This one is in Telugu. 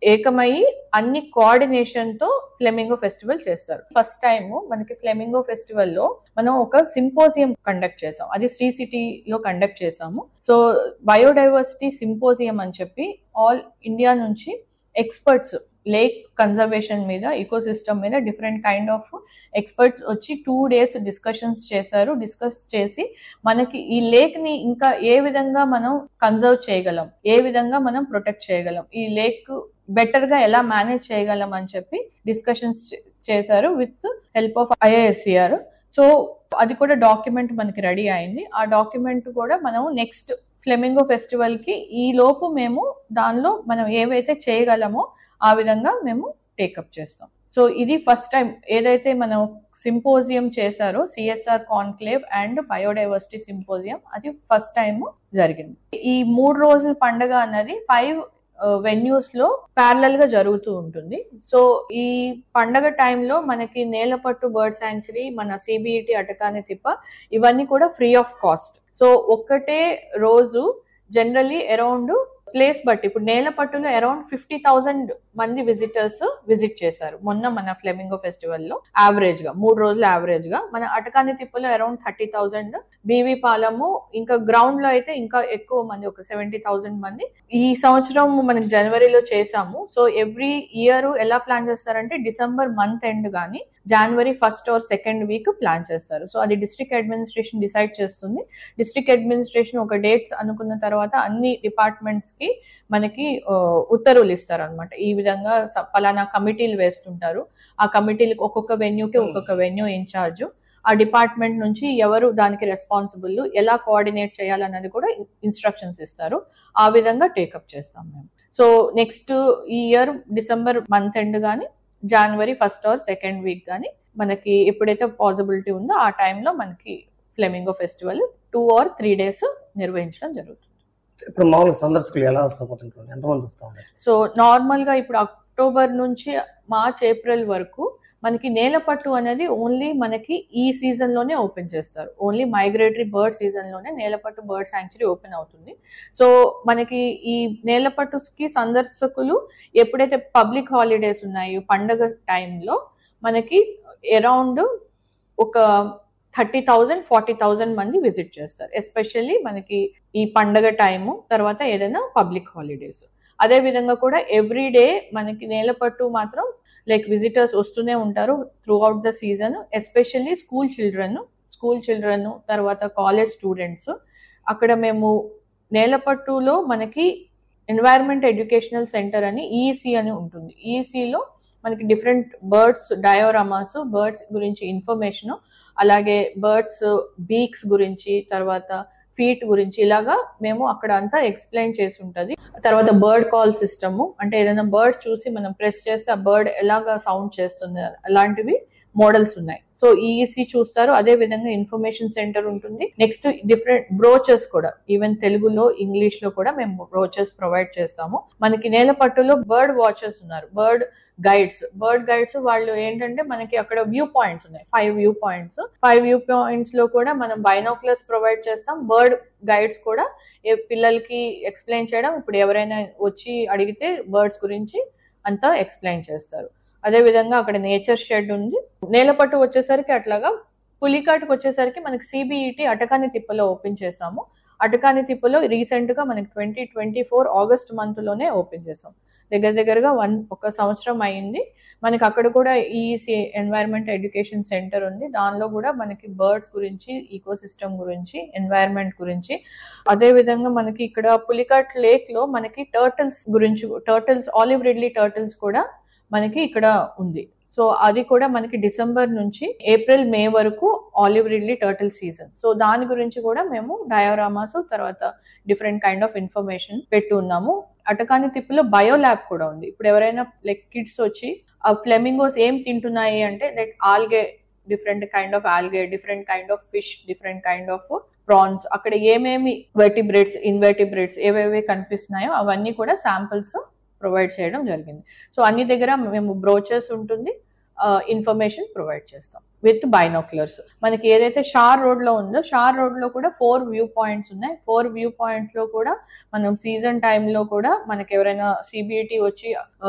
ఏకమయ్యి అన్ని కోఆర్డినేషన్ తో ఫ్లెమింగో ఫెస్టివల్ చేస్తారు ఫస్ట్ టైం మనకి ఫ్లెమింగో ఫెస్టివల్ లో మనం ఒక సింపోజియం కండక్ట్ చేసాం అది శ్రీ సిటీలో కండక్ట్ చేసాము సో బయోడైవర్సిటీ సింపోజియం అని చెప్పి ఆల్ ఇండియా నుంచి ఎక్స్పర్ట్స్ లేక్ కన్జర్వేషన్ మీద ఈకో సిస్టమ్ మీద డిఫరెంట్ కైండ్ ఆఫ్ ఎక్స్పర్ట్స్ వచ్చి టూ డేస్ డిస్కషన్స్ చేశారు డిస్కస్ చేసి మనకి ఈ లేక్ ని ఇంకా ఏ విధంగా మనం కన్జర్వ్ చేయగలం ఏ విధంగా మనం ప్రొటెక్ట్ చేయగలం ఈ లేక్ బెటర్ గా ఎలా మేనేజ్ చేయగలం అని చెప్పి డిస్కషన్స్ చేశారు with help of IASCR so అది కూడా డాక్యుమెంట్ మనకి రెడీ అయింది ఆ డాక్యుమెంట్ కూడా మనం నెక్స్ట్ ఫ్లెమింగో ఫెస్టివల్ కి ఈ లోపు మేము దానిలో మనం ఏవైతే చేయగలమో ఆ విధంగా మేము టేకప్ చేస్తాం సో ఇది ఫస్ట్ టైం ఏదైతే మనం సింపోజియం చేశారో CSR conclave and biodiversity symposium అది ఫస్ట్ టైం జరిగింది ఈ మూడు రోజుల పండగ అన్నది ఫైవ్ వెన్యూస్ లో ప్యారలల్ గా జరుగుతూ ఉంటుంది సో ఈ పండగ టైంలో మనకి నేలపట్టు బర్డ్ శాంక్చురీ మన సిబిఈటి అటకాని తిప్ప ఇవన్నీ కూడా ఫ్రీ ఆఫ్ కాస్ట్ సో ఒక్కటే రోజు జనరలీ అరౌండ్ ప్లేస్ బట్టి ఇప్పుడు నేలపట్టులో అరౌండ్ ఫిఫ్టీ థౌసండ్ మంది విజిటర్స్ విజిట్ చేశారు మొన్న మన ఫ్లెమింగో ఫెస్టివల్ లో యావరేజ్ గా మూడు రోజులు యావరేజ్ గా మన అటకాని తిప్పలో around thirty thousand BV Palem ఇంకా గ్రౌండ్ లో అయితే ఇంకా ఎక్కువ మంది ఒక సెవెంటీ థౌసండ్ మంది ఈ సంవత్సరం మనం జనవరిలో చేసాము సో ఎవ్రీ ఇయర్ ఎలా ప్లాన్ చేస్తారంటే డిసెంబర్ మంత్ ఎండ్ కానీ January first or second week plan చేస్తారు సో అది డిస్ట్రిక్ట్ అడ్మినిస్ట్రేషన్ డిసైడ్ చేస్తుంది డిస్ట్రిక్ట్ అడ్మినిస్ట్రేషన్ ఒక డేట్స్ అనుకున్న తర్వాత అన్ని డిపార్ట్మెంట్స్ కి మనకి ఆ, ఉత్తర్వులు ఇస్తారు అనమాట ఈ విధంగా స- పలానా కమిటీలు వేస్తుంటారు ఆ కమిటీలకు ఒక్కొక్క వెన్యూకి ఒక్కొక్క వెన్యూ ఇన్ఛార్జ్ ఆ డిపార్ట్మెంట్ నుంచి ఎవరు దానికి రెస్పాన్సిబుల్ ఎలా కోఆర్డినేట్ చేయాలన్నది కూడా ఇన్స్ట్రక్షన్స్ ఇస్తారు ఆ విధంగా టేకప్ చేస్తాం మేము సో నెక్స్ట్ ఈ ఇయర్ డిసెంబర్ మంత్ ఎండ్ కానీ January first or second week కానీ మనకి ఎప్పుడైతే పాసిబిలిటీ ఉందో ఆ టైంలో మనకి flamingo festival two or three days నిర్వహించడం జరుగుతుంది ఇప్పుడు మామూలుగా సందర్శకులు ఎలా వస్తుంటారు ఎంతమంది వస్తూ ఉంటారు సో నార్మల్ గా ఇప్పుడు అక్టోబర్ నుంచి మార్చ్ ఏప్రిల్ వరకు మనకి నేలపట్టు అనేది ఓన్లీ మనకి ఈ సీజన్ లోనే ఓపెన్ చేస్తారు ఓన్లీ మైగ్రేటరీ బర్డ్ సీజన్ లోనే నేలపట్టు బర్డ్ శాంక్చురీ ఓపెన్ అవుతుంది సో మనకి ఈ నేలపట్టుకి సందర్శకులు ఎప్పుడైతే పబ్లిక్ హాలిడేస్ ఉన్నాయో పండగ టైంలో మనకి అరౌండ్ ఒక థర్టీ థౌజండ్ ఫార్టీ థౌజండ్ మంది విజిట్ చేస్తారు ఎస్పెషల్లీ మనకి ఈ పండగ టైము తర్వాత ఏదైనా పబ్లిక్ హాలిడేస్ అదే విధంగా కూడా ఎవ్రీ డే మనకి నేలపట్టు మాత్రం లైక్ విజిటర్స్ వస్తూనే ఉంటారు throughout the season especially school children school children తర్వాత కాలేజ్ స్టూడెంట్స్ అక్కడ మేము నేలపట్టులో మనకి ఎన్వైరన్మెంట్ ఎడ్యుకేషనల్ సెంటర్ అని ఈఈసి అని ఉంటుంది ఈఈసిలో మనకి డిఫరెంట్ బర్డ్స్ డయోరామాస్ బర్డ్స్ గురించి ఇన్ఫర్మేషన్ అలాగే బర్డ్స్ బీక్స్ గురించి తర్వాత ఫీట్ గురించి ఇలాగా మేము అక్కడ అంతా ఎక్స్ప్లెయిన్ చేసి ఉంటుంది తర్వాత బర్డ్ కాల్ సిస్టమ్ అంటే ఏదైనా బర్డ్ చూసి మనం ప్రెస్ చేస్తే ఆ బర్డ్ ఎలాగా సౌండ్ చేస్తుంది అలాంటివి మోడల్స్ ఉన్నాయి సో ఈఈసి చూస్తారు అదే విధంగా ఇన్ఫర్మేషన్ సెంటర్ ఉంటుంది నెక్స్ట్ డిఫరెంట్ బ్రోచెస్ కూడా ఈవెన్ తెలుగులో ఇంగ్లీష్ లో కూడా మేము బ్రోచెస్ ప్రొవైడ్ చేస్తాము మనకి నేలపట్టులో బర్డ్ వాచర్స్ ఉన్నారు బర్డ్ గైడ్స్ బర్డ్ గైడ్స్ వాళ్ళు ఏంటంటే మనకి అక్కడ వ్యూ పాయింట్స్ ఉన్నాయి five view points five view points లో కూడా మనం బైనోక్లర్స్ ప్రొవైడ్ చేస్తాం బర్డ్ గైడ్స్ కూడా ఏ పిల్లలకి ఎక్స్ప్లెయిన్ చేయడం ఇప్పుడు ఎవరైనా వచ్చి అడిగితే బర్డ్స్ గురించి అంతా ఎక్స్ప్లెయిన్ చేస్తారు అదే విధంగా అక్కడ నేచర్ షెడ్ ఉంది నేలపట్టు వచ్చేసరికి అట్లాగా పులికాటుకు వచ్చేసరికి మనకి సిబిఈటి అటకాని తిప్పలో ఓపెన్ చేసాము అటకాని తిప్పలో రీసెంట్ గా మనకి twenty twenty four August month లోనే ఓపెన్ చేసాం దగ్గర దగ్గరగా వన్ ఒక సంవత్సరం అయింది మనకి అక్కడ కూడా ఈసీ ఎన్వైరన్మెంట్ ఎడ్యుకేషన్ సెంటర్ ఉంది దానిలో కూడా మనకి బర్డ్స్ గురించి ఈకో సిస్టమ్ గురించి ఎన్వైరన్మెంట్ గురించి అదే విధంగా మనకి ఇక్కడ పులికాట్ లేక్ లో మనకి టర్టిల్స్ గురించి టర్టిల్స్ ఆలివ్ రిడ్లీ టర్టిల్స్ కూడా మనకి ఇక్కడ ఉంది సో అది కూడా మనకి డిసెంబర్ నుంచి ఏప్రిల్ మే వరకు olive ridley turtle season so దాని గురించి కూడా మేము డయోరామాస్ తర్వాత డిఫరెంట్ కైండ్ ఆఫ్ ఇన్ఫర్మేషన్ పెట్టి ఉన్నాము అటకాని తిప్పులో బయో ల్యాబ్ కూడా ఉంది ఇప్పుడు ఎవరైనా లైక్ కిడ్స్ వచ్చి ఆ ఫ్లెమింగోస్ ఏం తింటున్నాయి అంటే like algae different kind of algae different kind of fish different kind of prawns అక్కడ ఏమేమి వెర్టిబ్రేట్స్ ఇన్వెర్టిబ్రేట్స్ ఏవేవి కనిపిస్తున్నాయో అవన్నీ కూడా శాంపిల్స్ ప్రొవైడ్ చేయడం జరిగింది సో అన్ని దగ్గర మేము బ్రోచర్స్ ఉంటుంది ఇన్ఫర్మేషన్ ప్రొవైడ్ చేస్తాం విత్ బైనోక్యులర్స్ మనకి ఏదైతే షార్ రోడ్ లో ఉందో షార్ రోడ్ లో కూడా ఫోర్ వ్యూ పాయింట్స్ ఉన్నాయి ఫోర్ వ్యూ పాయింట్స్ లో కూడా మనం సీజన్ టైంలో కూడా మనకి ఎవరైనా సిబిఐటి వచ్చి